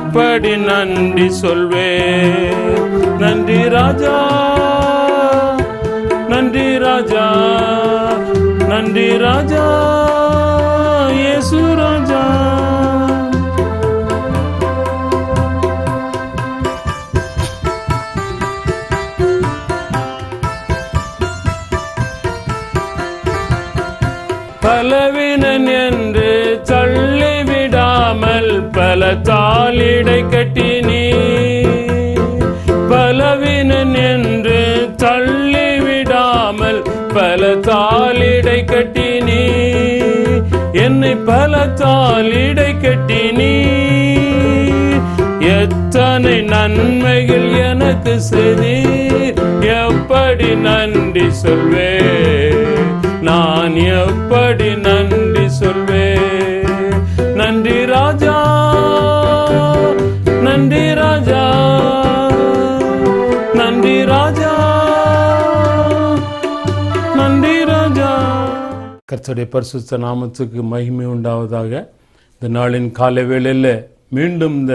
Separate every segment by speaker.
Speaker 1: எப்படி நன்றி சொல்வே நன்றி ராஜா நன்றி ராஜா நன்றி ராஜா இயேசு ராஜா பலவினன் என்று தள்ளிவிடாமல் பல தாளிடை கட்டி நீ பலவினன் என்று தள்ளிவிடாமல் பல தாளிடை கட்டி நீ என்னை பல தாளிடை கட்டி நீ எத்தனை நன்மைகள் எனக்கு செய்தீர் எப்படி நன்றி சொல்வே நான் எப்படி நன்றி சொல்வே நன்றி ராஜா நன்றி ராஜா நன்றி ராஜா நன்றி ராஜா கர்த்தருடைய பரிசுத்த நாமத்துக்கு மகிமை உண்டாவதாக இந்த நாளின் காலை வேளையில் மீண்டும் இந்த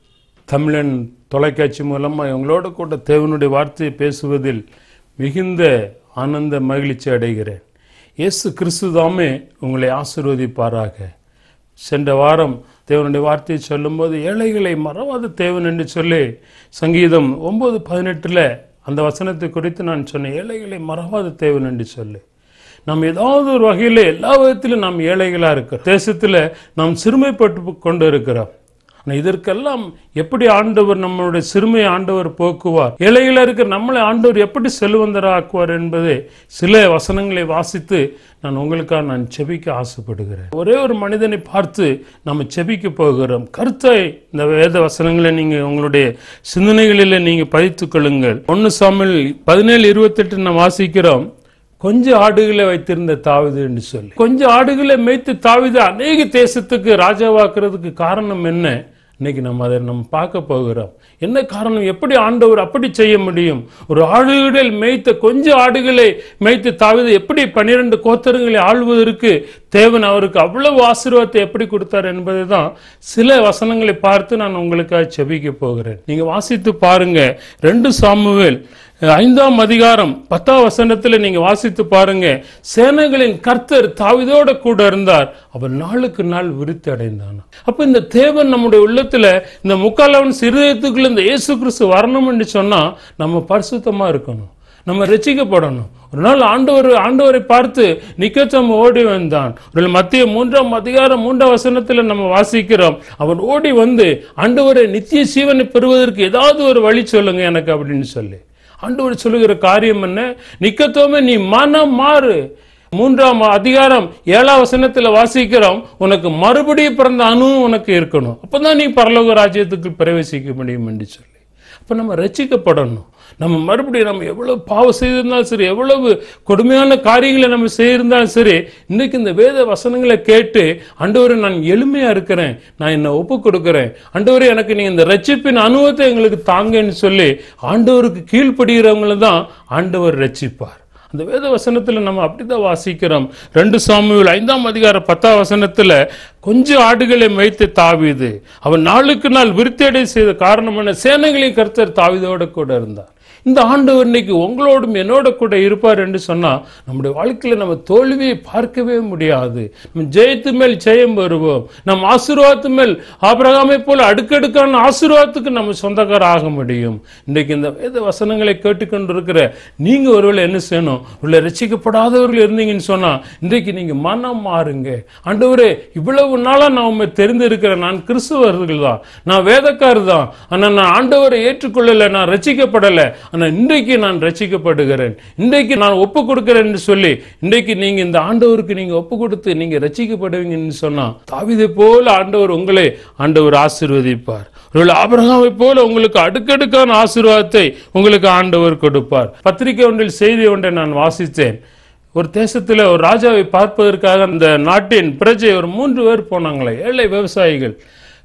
Speaker 1: தமிழன் தொலைக்காட்சி மூலமாக எங்களோட கூட தேவனுடைய வார்த்தையை பேசுவதில் மிகுந்த ஆனந்த மகிழ்ச்சி அடைகிறேன் இயேசு கிறிஸ்து தாமே உங்களை ஆசீர்வதிப்பாராக சென்ற வாரம் தேவனுடைய வார்த்தையை சொல்லும்போது ஏழைகளை மறவாத தேவன் என்று சொல்லி சங்கீதம் ஒன்பது பதினெட்டில் அந்த வசனத்தை குறித்து நான் சொன்னேன் ஏழைகளை மறவாத தேவன் என்று சொல்லி நாம் ஏதாவது ஒரு வகையில் எல்லா விதத்திலும் நாம் ஏழைகளாக இருக்கிறோம் தேசத்தில் நாம் சிறுமைப்பட்டு கொண்டு இருக்கிறோம் ஆனால் இதற்கெல்லாம் எப்படி ஆண்டவர் நம்மளுடைய சிறுமையை ஆண்டவர் போக்குவார் ஏழைகளாக இருக்கிற நம்மளை ஆண்டவர் எப்படி செல்வந்தராக்குவார் என்பதை சில வசனங்களை வாசித்து நான் உங்களுக்காக நான் செபிக்க ஆசைப்படுகிறேன் ஒரே ஒரு மனிதனை பார்த்து நம்ம செபிக்க போகிறோம் கருத்தை இந்த வேத வசனங்களை நீங்கள் உங்களுடைய சிந்தனைகளில் நீங்கள் பதித்துக் கொள்ளுங்கள் ஒன்று சாமில் பதினேழு இருபத்தெட்டு நம்ம வாசிக்கிறோம் கொஞ்சம் ஆடுகளை வைத்திருந்த தாவிது என்று சொல்லி கொஞ்சம் ஆடுகளை மேய்த்து தாவிது அநேக தேசத்துக்கு ராஜாவாக்குறதுக்கு காரணம் என்ன இன்னைக்கு நம்ம அதை நம்ம பார்க்க போகிறோம் என்ன காரணம் எப்படி ஆண்டவர் அப்படி செய்ய முடியும் ஒரு ஆடுகளில் மேய்த்த கொஞ்சம் ஆடுகளை மேய்த்து தாவிது எப்படி பன்னிரண்டு கோத்தரங்களை ஆள்வதற்கு தேவன் அவருக்கு அவ்வளவு ஆசீர்வாதத்தை எப்படி கொடுத்தார் என்பதை தான் சில வசனங்களை பார்த்து நான் உங்களுக்காக செபிக்க போகிறேன் நீங்க வாசித்து பாருங்க ரெண்டு சாமுவேல் ஐந்தாம் அதிகாரம் பத்தாம் வசனத்துல நீங்க வாசித்து பாருங்க சேனைகளின் கர்த்தர் தாவிதோட கூட இருந்தார் அவர் நாளுக்கு நாள் விருத்தி அடைந்தானா அப்ப இந்த தேவன் நம்முடைய உள்ளத்துல இந்த முக்காலவன் சிறுதயத்துக்குள்ள இந்த இயேசு கிறிஸ்து வரணும் என்று சொன்னா நம்ம பரிசுத்தமா இருக்கணும் நம்ம ரசிக்கப்படணும் ஒரு நாள் ஆண்டவர் ஆண்டவரை பார்த்து நிக்கச்சம் ஓடி வந்தான் ஒரு மத்திய மூன்றாம் அதிகாரம் மூன்றாம் வசனத்துல நம்ம வாசிக்கிறோம் அவன் ஓடி வந்து ஆண்டவரை நித்திய சீவனை பெறுவதற்கு ஏதாவது ஒரு வழி சொல்லுங்க எனக்கு அப்படின்னு சொல்லி ஆண்டவர் சொல்லுகிற காரியம் என்ன நிக்கத்தோமே நீ மனம் மாறு மூன்றாம் அதிகாரம் ஏழாம் வசனத்துல வாசிக்கிறோம் உனக்கு மறுபடியும் பிறந்த அணுவும் உனக்கு இருக்கணும் அப்பதான் நீ பரலோக ராஜ்யத்துக்கு பிரவேசிக்க முடியும் என்று சொல்லி அப்ப நம்ம ரசிக்கப்படணும் நம்ம மறுபடியும் நம்ம எவ்வளவு பாவம் செய்திருந்தாலும் சரி எவ்வளவு கொடுமையான காரியங்களை நம்ம செய்திருந்தாலும் சரி இன்னைக்கு இந்த வேத வசனங்களை கேட்டு ஆண்டவரை நான் எளிமையா இருக்கிறேன் நான் என்ன ஒப்பு கொடுக்கிறேன் ஆண்டவரே எனக்கு நீங்க இந்த ரட்சிப்பின் அனுபவத்தை எங்களுக்கு தாங்கன்னு சொல்லி ஆண்டவருக்கு கீழ்ப்படுகிறவங்களை தான் ஆண்டவர் ரட்சிப்பார் அந்த வேத வசனத்துல நம்ம அப்படிதான் வாசிக்கிறோம் ரெண்டு சாமுவேல் ஐந்தாம் அதிகார பத்தாம் வசனத்துல கொஞ்சம் ஆடுகளை மேய்த்து தாவிது அவன் நாளுக்கு நாள் விருத்தியடை செய்த காரணம் என்ன சேனைகளின் கர்த்தர் தாவிதோட கூட இருந்தார் இந்த ஆண்டவர் இன்னைக்கு உங்களோடும் என்னோட கூட இருப்பார் என்று சொன்னா நம்முடைய வாழ்க்கையில நம்ம தோல்வியை பார்க்கவே முடியாது நம்ம ஜெயத்து மேல் ஜெயம் வருவோம் நம் ஆசீர்வாதத்து மேல் ஆபிரகாமை போல அடுக்கடுக்கான ஆசீர்வாதத்துக்கு நம்ம சொந்தக்கார ஆக முடியும் இன்றைக்கு இந்த வேத வசனங்களை கேட்டுக்கொண்டிருக்கிற நீங்க ஒருவேளை என்ன செய்யணும் உள்ள ரசிக்கப்படாதவர்கள் இருந்தீங்கன்னு சொன்னா இன்றைக்கு நீங்க மனம் மாறுங்க ஆண்டவரே இவ்வளவு நாளா நான் உண்மை தெரிந்திருக்கிறேன் நான் கிறிஸ்துவர்கள் தான் நான் வேதக்காரர் தான் ஆனா நான் ஆண்டவரை ஏற்றுக்கொள்ளல நான் ரசிக்கப்படல ஆனா இன்றைக்கு நான் ரசிக்கப்படுகிறேன் இன்றைக்கு நான் ஒப்பு கொடுக்கிறேன் என்று சொல்லி இன்றைக்கு நீங்க இந்த ஆண்டவருக்கு நீங்க ஒப்பு கொடுத்து நீங்க ரசிக்கப்படுவீங்கன்னு சொன்னா தாவிதை போல ஆண்டவர் உங்களை ஆண்டவர் ஆசீர்வதிப்பார் ஒருவேளை ஆபிரகாமை போல உங்களுக்கு அடுக்கடுக்கான ஆசீர்வாதத்தை உங்களுக்கு ஆண்டவர் கொடுப்பார் பத்திரிகை ஒன்றில் செய்தி ஒன்றை நான் வாசித்தேன் ஒரு தேசத்துல ஒரு ராஜாவை பார்ப்பதற்காக அந்த நாட்டின் பிரஜை ஒரு மூன்று பேர் போனாங்களே ஏழை விவசாயிகள்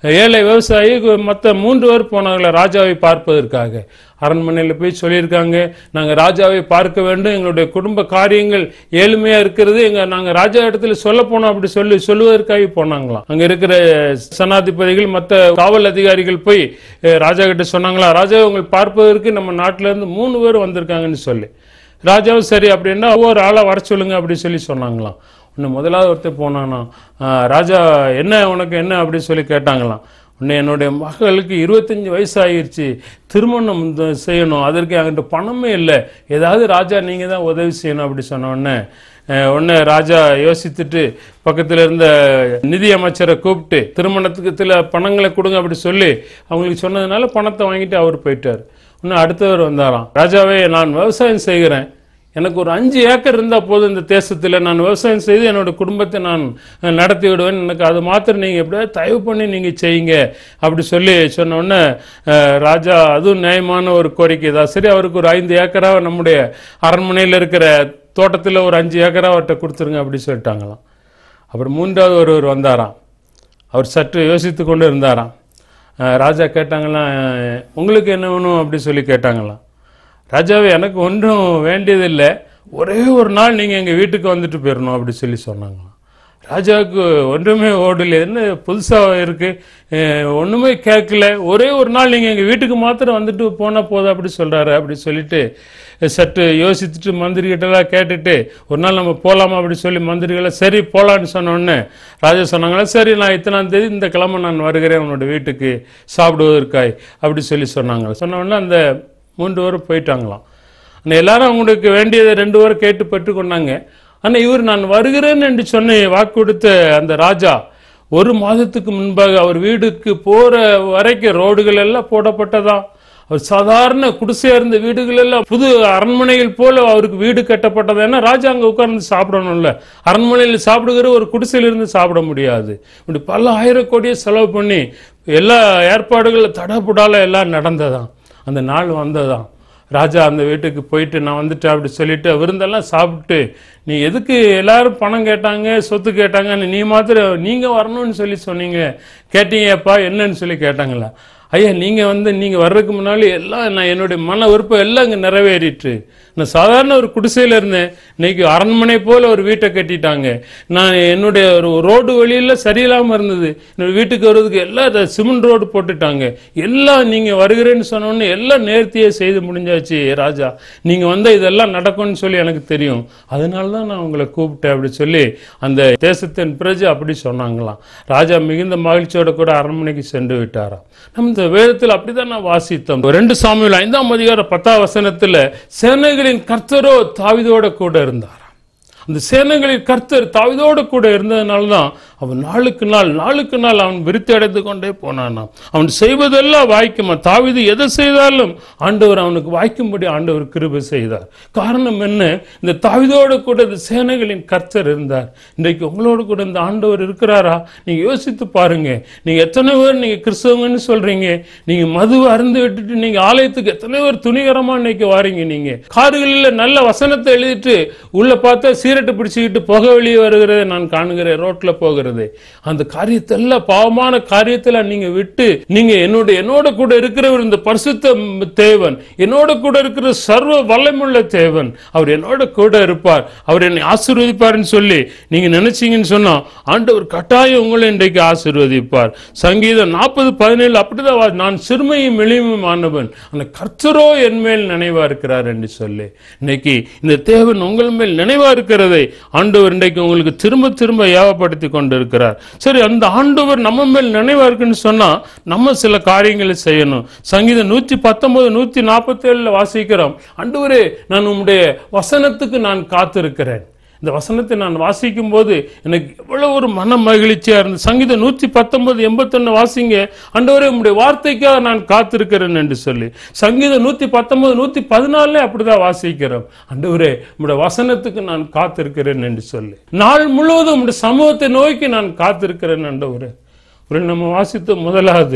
Speaker 1: ஏழை விவசாயி மற்ற மூன்று பேர் போனாங்களே ராஜாவை பார்ப்பதற்காக அரண்மனையில் போய் சொல்லியிருக்காங்க நாங்கள் ராஜாவை பார்க்க வேண்டும் எங்களுடைய குடும்ப காரியங்கள் ஏழ்மையா இருக்கிறது எங்க நாங்கள் ராஜா இடத்துல சொல்ல போனோம் அப்படி சொல்லி சொல்லுவதற்காக போனாங்களாம் அங்க இருக்கிற சனாதிபதிகள் மற்ற காவல் அதிகாரிகள் போய் அஹ், ராஜா கிட்ட சொன்னாங்களா ராஜா உங்களை பார்ப்பதற்கு நம்ம நாட்டுல இருந்து மூணு பேர் வந்திருக்காங்கன்னு சொல்லி ராஜாவும் சரி அப்படின்னா ஒவ்வொரு ஆளா வர சொல்லுங்க அப்படி சொல்லி சொன்னாங்களாம் உன்னை முதலாவது ஒருத்தர் போனானா "ஆஹ், ராஜா என்ன உனக்கு என்ன அப்படி சொல்லி கேட்டாங்களாம் உன்னை என்னுடைய மகளுக்கு இருபத்தஞ்சி வயசு ஆகிருச்சு திருமணம் இந்த செய்யணும் அதற்கு என்கிட்ட பணமே இல்லை ஏதாவது ராஜா நீங்கள் தான் உதவி செய்யணும் அப்படி சொன்ன உடனே அஹ், உடனே ராஜா யோசித்துட்டு பக்கத்தில் இருந்த நிதி அமைச்சரை கூப்பிட்டு திருமணத்துக்கு சில பணங்களை கொடுங்க அப்படி சொல்லி அவங்களுக்கு சொன்னதுனால பணத்தை வாங்கிட்டு அவர் போயிட்டார் இன்னும் அடுத்தவர் வந்தாராம் ராஜாவே நான் விவசாயம் செய்கிறேன் எனக்கு ஒரு அஞ்சு ஏக்கர் இருந்தால் போதும் இந்த தேசத்தில் நான் விவசாயம் செய்து என்னோட குடும்பத்தை நான் அஹ், நடத்தி விடுவேன் எனக்கு அது மாத்திரம் நீங்கள் எப்படியாவது தயவு பண்ணி நீங்கள் செய்யுங்க அப்படி சொல்லி சொன்ன உடனே அஹ், ராஜா அதுவும் நியாயமான ஒரு கோரிக்கை தான் சரி அவருக்கு ஒரு ஐந்து ஏக்கரா நம்முடைய அரண்மனையில் இருக்கிற தோட்டத்தில் ஒரு அஞ்சு ஏக்கரா அவர்கிட்ட கொடுத்துருங்க அப்படி சொல்லிட்டாங்களாம் அப்புறம் மூன்றாவது ஒருவர் வந்தாராம் அவர் சற்று யோசித்து கொண்டு இருந்தாராம் அஹ், ராஜா கேட்டாங்களாம் "அஹ், உங்களுக்கு என்ன வேணும் அப்படி சொல்லி கேட்டாங்களாம் ராஜாவே எனக்கு ஒன்றும் வேண்டியதில்லை ஒரே ஒரு நாள் நீங்கள் எங்கள் வீட்டுக்கு வந்துட்டு போயிடணும் அப்படி சொல்லி சொன்னாங்களாம் ராஜாவுக்கு ஒன்றுமே ஓடல என்ன புதுசாக இருக்குது ஒன்றுமே கேட்கல ஒரே ஒரு நாள் நீங்கள் எங்கள் வீட்டுக்கு மாத்திரம் வந்துட்டு போனால் போதும் அப்படி சொல்கிறாரு அப்படி சொல்லிட்டு சற்று யோசிச்சுட்டு மந்திரிகிட்டலாம் கேட்டுட்டு ஒரு நாள் நம்ம போகலாமா அப்படி சொல்லி மந்திரிகளை சரி போகலான்னு சொன்ன உடனே ராஜா சொன்னாங்களா சரி நான் இத்தனாம் தேதி இந்த கிழமை நான் வருகிறேன் உன்னோட வீட்டுக்கு சாப்பிடுவதற்காய் அப்படி சொல்லி சொன்னாங்க சொன்ன உடனே அந்த மூன்று பேரும் போயிட்டாங்களாம் ஆனால் எல்லாரும் அவங்களுக்கு வேண்டியதை ரெண்டு பேரும் கேட்டு பெற்றுக்கொண்டாங்க ஆனால் இவர் நான் வருகிறேன் என்று சொன்ன வாக்கு கொடுத்த அந்த ராஜா ஒரு மாதத்துக்கு முன்பாக அவர் வீடுக்கு போற வரைக்கும் ரோடுகள் எல்லாம் போடப்பட்டதாம் அவர் சாதாரண குடிசையா இருந்த வீடுகள் எல்லாம் புது அரண்மனைகள் போல அவருக்கு வீடு கட்டப்பட்டது ஏன்னா ராஜா அங்க உட்கார்ந்து சாப்பிடணும்ல அரண்மனையில் சாப்பிடுகிற ஒரு குடிசையில இருந்து சாப்பிட முடியாது இப்படி பல ஆயிரம் கோடியை செலவு பண்ணி எல்லா ஏற்பாடுகள் தடபுடால எல்லாம் நடந்ததாம் அந்த நாள் வந்ததாம் ராஜா அந்த வீட்டுக்கு போயிட்டு நான் வந்துட்டேன் அப்படி சொல்லிட்டு விருந்தெல்லாம் சாப்பிட்டு நீ எதுக்கு எல்லாரும் பணம் கேட்டாங்க சொத்து கேட்டாங்க நீ மாத்திரம் நீங்க வரணும்னு சொல்லி சொன்னீங்க கேட்டீங்கப்பா என்னன்னு சொல்லி கேட்டாங்களா ஐயா நீங்க வந்து நீங்க வர்றதுக்கு முன்னாடி எல்லாம் நான் என்னுடைய மன விருப்பம் எல்லாம் இங்க நிறைவேறிட்டு நான் சாதாரண ஒரு குடிசையில இருந்தேன் இன்னைக்கு அரண்மனை போல ஒரு வீட்டை கட்டிட்டாங்க நான் என்னுடைய ஒரு ரோடு வழியில சரியில்லாம இருந்தது என்னோட வீட்டுக்கு வர்றதுக்கு எல்லாம் இந்த சிமெண்ட் ரோடு போட்டுட்டாங்க எல்லாம் நீங்க வருகிறேன்னு சொன்னோன்னு எல்லாம் நேர்த்தியே செய்து முடிஞ்சாச்சு ராஜா நீங்க வந்தா இதெல்லாம் நடக்கும்னு சொல்லி எனக்கு தெரியும் அதனால தான் நான் உங்களை கூப்பிட்டேன் அப்படி சொல்லி அந்த தேசத்தின் பிரஜை அப்படி சொன்னாங்களாம் ராஜா மிகுந்த மகிழ்ச்சியோட கூட அரண்மனைக்கு சென்று விட்டாராம் நம்ம இந்த வேதத்தில் அப்படிதான் நான் வாசித்தோம் ரெண்டு சாமியில் ஐந்தாம் அதிகார பத்தாம் வசனத்துல சேனைகளின் கர்த்தரோ தாவிதோட கூட இருந்தார் அந்த சேனைகளின் கர்த்தர் தாவிதோடு கூட இருந்ததுனால தான் அவன் நாளுக்கு நாள் நாளுக்கு நாள் அவன் விருத்தி அடைந்து கொண்டே போனானாம் அவன் செய்வதெல்லாம் வாய்க்குமா தாவிது எதை செய்தாலும் ஆண்டவர் அவனுக்கு வாய்க்கும்படி ஆண்டவர் கிருபை செய்தார் காரணம் என்ன இந்த தாவிதோடு கூட இந்த சேனைகளின் கர்த்தர் இருந்தார் இன்றைக்கு உங்களோடு கூட இந்த ஆண்டவர் இருக்கிறாரா நீங்க யோசித்து பாருங்க நீங்க எத்தனை பேர் நீங்க கிறிஸ்தவங்கன்னு சொல்றீங்க நீங்க மது அருந்து விட்டுட்டு நீங்க ஆலயத்துக்கு எத்தனை பேர் துணிகரமா இன்னைக்கு வாரீங்க நீங்க கார்களில் நல்ல வசனத்தை எழுதிட்டு உள்ள பார்த்தா சீரட்டு பிடிச்சுக்கிட்டு புகை வெளியே வருகிறதை நான் காணுகிறேன் ரோட்ல போகிறது அந்த காரியத்தெல்லாம் பாவமான காரியத்துல நீங்க விட்டு நீங்க என்னோட என்னோட கூட இருக்கிறவர் இந்த பரிசுத்த தேவன் என்னோட கூட இருக்கிற சர்வ வல்லமுள்ள தேவன் அவர் என்னோட கூட இருப்பார் அவர் என்னை ஆசீர்வதிப்பார்னு சொல்லி நீங்க நினைச்சீங்கன்னு சொன்னா ஆண்டவர் கட்டாயம் உங்களை இன்றைக்கு ஆசீர்வதிப்பார் சங்கீதம் நாற்பது பதினேழு அப்படிதான் வா- நான் சிறுமையும் எளிமையும் ஆனவன் அந்த கர்த்தரோ என் மேல் நினைவா இருக்கிறார் என்று சொல்லி இன்னைக்கு இந்த தேவன் உங்கள் மேல் நினைவா இருக்கிறதை ஆண்டவர் இன்றைக்கு உங்களுக்கு திரும்ப திரும்ப ஏவப்படுத்தி கொண்டு இருக்கிறார் சரி அந்த ஆண்டவர் நம்ம மேல் நினைவா இருக்குன்னு சொன்னா நம்ம சில காரியங்களை செய்யணும் சங்கீதம் நூத்தி பத்தொன்பது நூத்தி நாற்பத்தி ஏழுல வாசிக்கிறோம் ஆண்டவரே நான் உம்முடைய வசனத்துக்கு நான் காத்திருக்கிறேன் இந்த வசனத்தை நான் வாசிக்கும் போது எனக்கு எவ்வளவு ஒரு மன மகிழ்ச்சியா இருந்தது சங்கீதம் நூத்தி பத்தொன்பது எண்பத்தொன்னு வாசிங்க ஆண்டவரே உம்முடைய வார்த்தைக்காக நான் காத்திருக்கிறேன் என்று சொல்லி சங்கீதம் நூத்தி பத்தொன்பது நூத்தி பதினாலே அப்படிதான் வாசிக்கிறோம் ஆண்டவரே உம்முடைய வசனத்துக்கு நான் காத்திருக்கிறேன் என்று சொல்லி நாள் முழுவதும் உம்முடைய சமூகத்தை நோக்கி நான் காத்திருக்கிறேன் ஆண்டவரே ஒரு நம்ம வாசித்த முதலாவது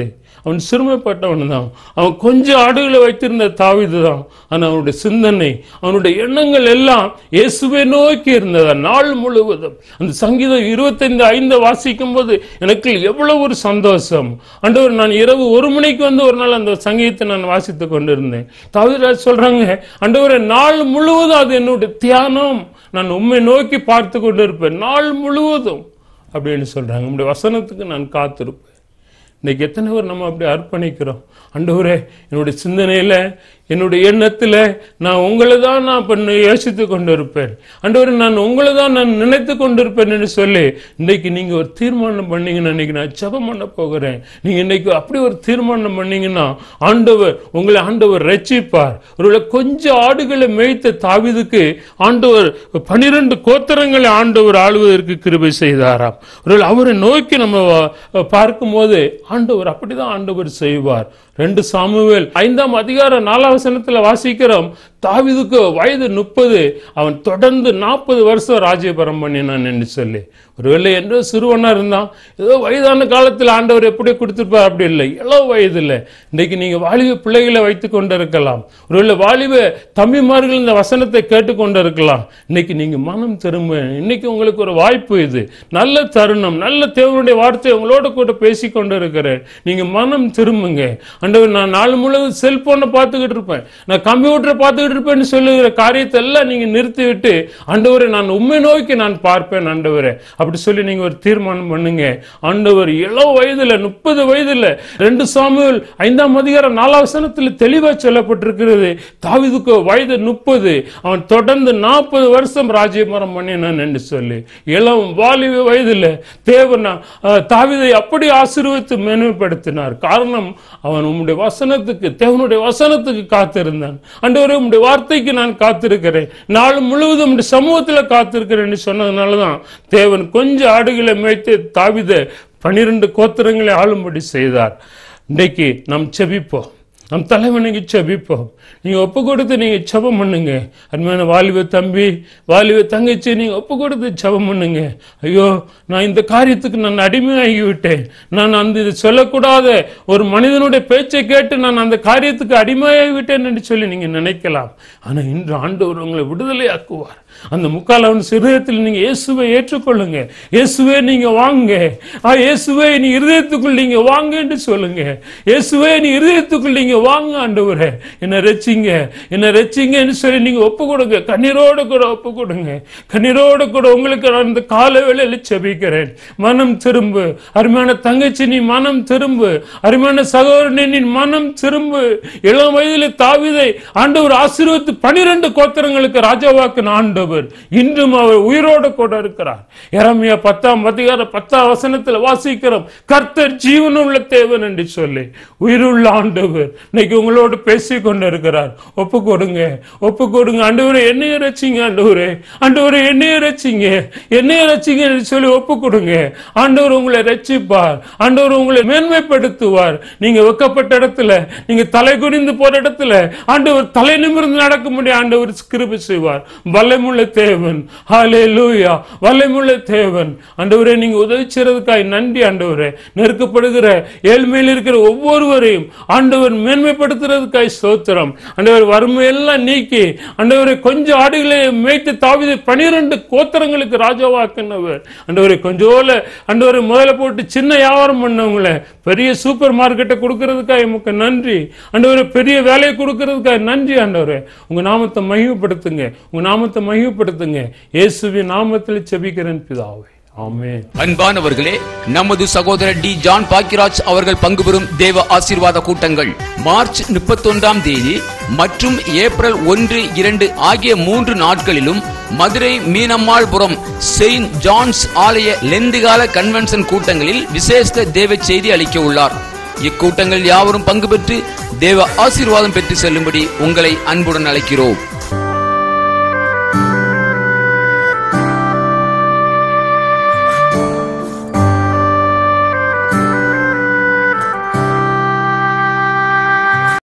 Speaker 1: அவன் சிறுமைப்பட்டவன் தான் அவன் கொஞ்சம் ஆடுகளை வைத்திருந்த தாவிது தான் ஆனால் அவனுடைய சிந்தனை அவனுடைய எண்ணங்கள் எல்லாம் இயேசுவை நோக்கி இருந்ததா நாள் முழுவதும் அந்த சங்கீதம் இருபத்தைந்து ஐந்து வாசிக்கும் போது எனக்கு எவ்வளவு ஒரு சந்தோஷம் ஆண்டவர் நான் இரவு ஒரு மணிக்கு வந்து ஒரு நாள் அந்த சங்கீதத்தை நான் வாசித்துக் கொண்டிருந்தேன் தாவிதராஜ் சொல்றாங்க ஆண்டவரே நாள் முழுவதும் அது என்னுடைய தியானம் நான் உண்மை நோக்கி பார்த்து கொண்டிருப்பேன் நாள் முழுவதும் அப்படின்னு சொல்றாங்க உங்களுடைய வசனத்துக்கு நான் காத்திருப்பேன் இன்னைக்கு எத்தனை பேர் நம்ம அப்படி அர்ப்பணிக்கிறோம் ஆண்டவரே என்னுடைய சிந்தனையில என்னுடைய எண்ணத்துல நான் உங்களை தான் நான் பண்ண யோசித்து கொண்டிருப்பேன் ஆண்டவரே நான் உங்களை தான் நான் நினைத்து கொண்டிருப்பேன் என்று சொல்லி இன்னைக்கு நீங்க ஒரு தீர்மானம் பண்ணீங்கன்னா இன்னைக்கு நான் ஜெபம் பண்ண போகிறேன் நீங்க இன்னைக்கு அப்படி ஒரு தீர்மானம் பண்ணீங்கன்னா ஆண்டவர் உங்களை ஆண்டவர் ரட்சிப்பார் ஒருவேளை கொஞ்சம் ஆடுகளை மேய்த்த தாவிதுக்கு ஆண்டவர் பனிரெண்டு கோத்திரங்களை ஆண்டவர் ஆளுவதற்கு கிருபை செய்தாராம் ஒருவேளை அவரை நோக்கி நம்ம வ- பார்க்கும்போது ஆண்டவர் அப்படிதான் ஆண்டவர் செய்வார் ரெண்டு சாமுவேல் ஐந்தாம் அதிகாரம் நாலாம் வசனத்துல வாசிக்கிறோம் தாவீதுக்கு வயது முப்பது அவன் தொடர்ந்து நாற்பது வருஷம் ராஜ்யபரம் பண்ணினான் என்று சொல்லி ஒருவேளை என்றோ சிறுவனா இருந்தான் ஏதோ வயதான காலத்தில் ஆண்டவர் எப்படி கொடுத்திருப்பார் அப்படி இல்லை இளவு வயதில் இன்னைக்கு நீங்க வாலிப பிள்ளைகளை வைத்து கொண்டிருக்கலாம் ஒருவேளை வாலிப தம்பிமார்கள் இந்த வசனத்தை கேட்டுக்கொண்டிருக்கலாம் இன்னைக்கு நீங்க மனம் திரும்ப இன்னைக்கு உங்களுக்கு ஒரு வாய்ப்பு இது நல்ல தருணம் நல்ல தேவனுடைய வார்த்தை உங்களோட கூட பேசி கொண்டிருக்கிறேன் நீங்க மனம் திரும்புங்க ஆண்டவர் நான் நாள் முழுவதும் செல்போனை பார்த்துக்கிட்டு இருப்பேன் நான் கம்ப்யூட்டரை பார்த்துக்கிட்டு இருப்பேன்னு சொல்லுகிற காரியத்தை எல்லாம் நீங்க நிறுத்தி விட்டு ஆண்டவரை நான் உண்மை நோக்கி நான் பார்ப்பேன் ஆண்டவரே அப்படி சொல்லி நீங்க ஒரு தீர்மானம் பண்ணுங்க ஆண்டவர் இளம் வயதுல முப்பது வயதுல ரெண்டு சாமுவேல் ஐந்தாம் அதிகாரம் நாலாம் வசனத்துல தெளிவா சொல்லப்பட்டிருக்கிறது தாவீதுக்கு வயது முப்பது அவன் தொடர்ந்து நாற்பது வருஷம் ராஜ்யமரம் பண்ணினான் என்று சொல்லி இளம் வாலிப வயதுல தேவன் அஹ், தாவீதை அப்படி ஆசீர்வதித்து மேன்மைப்படுத்தினார் காரணம் அவன் உம்முடைய வசனத்துக்கு தேவனுடைய வசனத்துக்கு காத்திருந்தான் ஆண்டவரே உம்முடைய வார்த்தைக்கு நான் காத்திருக்கிறேன் நாள் முழுவதும் உம்முடைய சமூகத்துல காத்திருக்கிறேன் என்று சொன்னதுனால தான் தேவன் கொஞ்சம் ஆடுகளை மேய்த்து தாவித பனிரெண்டு கோத்திரங்களை ஆளும்படி செய்தார் இன்றைக்கு நாம் செபிப்போம் நம் தலைவனுக்கு செபிப்போம் நீங்க ஒப்பு கொடுத்து நீங்க செபம் பண்ணுங்க அருமையான வாலிப தம்பி வாலிப தங்கச்சி நீங்க ஒப்பு கொடுத்து செபம் பண்ணுங்க ஐயோ நான் இந்த காரியத்துக்கு நான் அடிமையாகி விட்டேன் நான் அந்த இது சொல்லக்கூடாத ஒரு மனிதனுடைய பேச்சை கேட்டு நான் அந்த காரியத்துக்கு அடிமையாகி விட்டேன் என்று சொல்லி நீங்க நினைக்கலாம் ஆனா இன்று ஆண்டவர் உங்களை விடுதலை ஆக்குவார் அந்த முக்கால் அவன் சிறுதயத்தில் நீங்க இயேசுவை ஏற்றுக்கொள்ளுங்க இயேசுவே நீங்க வாங்க ஆ இயேசுவே நீ இருதயத்துக்குள் நீங்க வாங்க என்று சொல்லுங்க இயேசுவே நீ இருதயத்துக்குள் நீங்க வாங்க ஆண்டவரே என்ன ரச்சிங்க என்ன ரச்சிங்கன்னு சொல்லி நீங்க ஒப்பு கொடுங்க கண்ணீரோட கூட ஒப்பு கொடுங்க கண்ணீரோட கூட உங்களுக்கு நான் இந்த கால வேளையில செபிக்கிறேன் மனம் திரும்பு அருமையான தங்கச்சி நீ மனம் திரும்பு அருமையான சகோதரனே நீ மனம் திரும்பு இளம் வயதில் தாவிதை ஆண்டவர் ஆசீர்வத்து பனிரெண்டு கோத்திரங்களுக்கு ராஜாவாக்கின ஆண்டவர் இன்றும் அவர் உயிரோடு கூட இருக்கிறார் எரமியா பத்தாம் அதிகார பத்தாம் வசனத்தில் வாசிக்கிறோம் கர்த்தர் ஜீவனுள்ள தேவன் என்று சொல்லி உயிருள்ள ஆண்டவர் இன்னைக்கு உங்களோடு பேசி கொண்டிருக்கிறார் ஒப்பு கொடுங்க ஒப்பு கொடுங்க ஆண்டவரே என்னைய ரசிங்க ஆண்டவரே ஆண்டவரே என்னைய ரசிங்க என்னைய ரசிங்க என்று சொல்லி ஒப்பு கொடுங்க ஆண்டவர் உங்களை ரட்சிப்பார் ஆண்டவர் உங்களை மேன்மைப்படுத்துவார் நீங்க வெக்கப்பட்ட இடத்துல நீங்க தலை குனிந்து போற இடத்துல ஆண்டவர் தலை நிமிர்ந்து நடக்க முடியும் ஆண்டவர் கிருபை செய்வார் வல்லமுள்ள தேவன் ஹாலே லூயா வல்லமுள்ள தேவன் ஆண்டவரே நீங்க உதவி செய்யறதுக்காய் நன்றி ஆண்டவரே நெருக்கப்படுகிற ஏழ்மையில் இருக்கிற ஒவ்வொருவரையும் ஆண்டவர் மேன்மைப்படுத்துறதுக்காய் ஸ்தோத்திரம் ஆண்டவர் வறுமையெல்லாம் நீக்கி ஆண்டவரை கொஞ்சம் ஆடுகளை மேய்த்து தாவிதை பனிரெண்டு கோத்திரங்களுக்கு ராஜாவாக்குனவர் ஆண்டவரை கொஞ்சோல ஆண்டவரை முதல்ல போட்டு சின்ன வியாபாரம் பண்ணவங்கள பெரிய சூப்பர் மார்க்கெட்டை கொடுக்கறதுக்காக எமக்கு நன்றி ஆண்டவரை பெரிய வேலையை கொடுக்கறதுக்காக நன்றி ஆண்டவரே உங்க நாமத்தை மகிமைப்படுத்துங்க உங்க நாமத்தை மகிமைப்படுத்துங்க இயேசுவின் நாமத்தில் செபிக்கிறேன் பிதாவே ஆமென்
Speaker 2: அன்பானவர்களே நமது சகோதரர் டி ஜான் பாக்கிராஜ் அவர்கள் பங்கு பெறும் தேவ ஆசீர்வாத கூட்டங்கள் மார்ச் முப்பத்தொன்றாம் தேதி மற்றும் ஏப்ரல் ஒன்று இரண்டு ஆகிய மூன்று நாட்களிலும் மதுரை மீனம்மாள்புரம் செயின்ட் ஜான்ஸ் ஆலய லெந்துகால கன்வென்ஷன் கூட்டங்களில் விசேஷ தேவ செய்தி அளிக்க உள்ளார் இக்கூட்டங்கள் யாவரும் பங்கு பெற்று தேவ ஆசீர்வாதம் பெற்று செல்லும்படி உங்களை அன்புடன் அழைக்கிறோம்